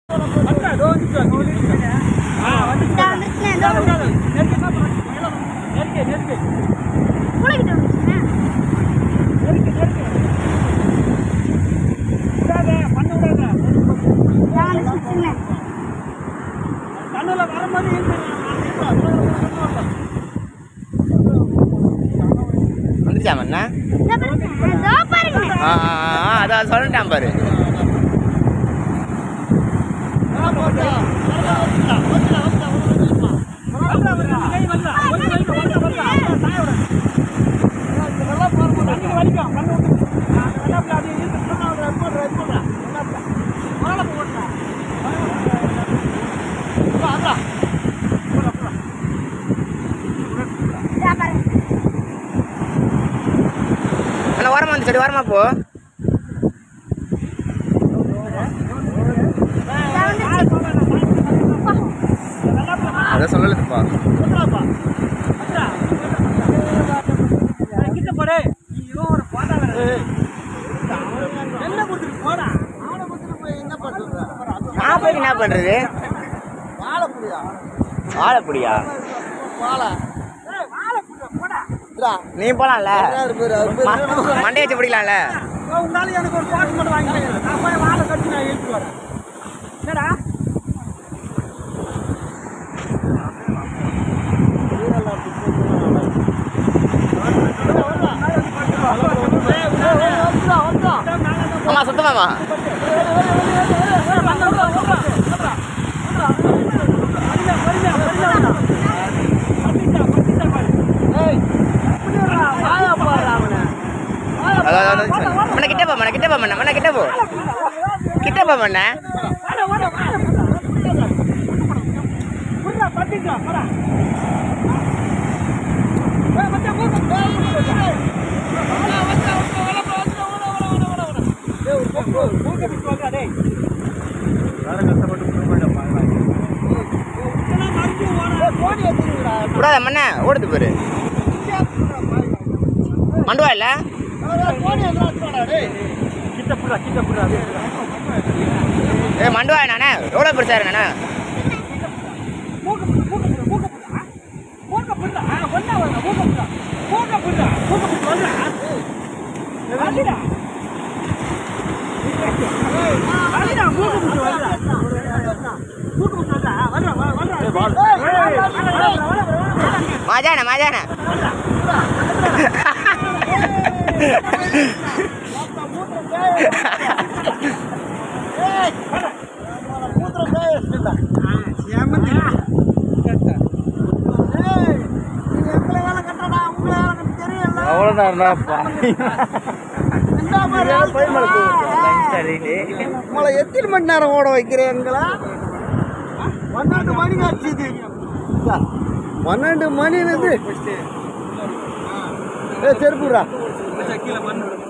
இந்த வந்துச்சுண்ணே, இந்த மூளைக்கிட்ட வந்துச்சுண்ணே. இந்த வந்துச்சுண்ணே. வந்துச்சா மண்ணா இந்த பாருங்க, இதோ பாருங்க. ஆ ஆ, ஆ, அதான் சொல்லிட்டான் பாரு இதோ பாருங்க. அண்ணா ஓரமா வந்து சரி ஓரமா போ இதோ வந்துச்சு. அதான் சொல்லலப்பா நான் போய் என்ன பண்றது வாழைப்புடியா நீ போலாம்ல ம- மண்டைய வச்சு பிடிக்கலாம்ல உங்களால எனக்கு ஒரு பாட்டு மட்டும் வாங்கி கொடுங்க. நான் போய் வாழை கட்டி நான் இழுத்து வரேன் என்னடா ஆமா சுத்தமாமா அதான் அதான் சொன்னேன். மண்ண கிட்ட போ மண்ண கிட்ட போ மண்ண மண்ண கிட்ட போ கிட்ட போ மண்ண விடாத மண்ண ஓடுது பாரு மண்டுவா இல்ல கிட்ட புடா கிட்ட புடா ஏ மண்டுவா நானே எவ்வளோ பெருசா இருக்கண்ணா மாஜான மாஜான உங்களை எத்தனை மணி நேரம் ஓட வைக்கிறீங்களா பன்னெண்டு மணி ஆச்சு இது பன்னெண்டு மணிலேருந்து ஏ செருப்புடா கீழே மண்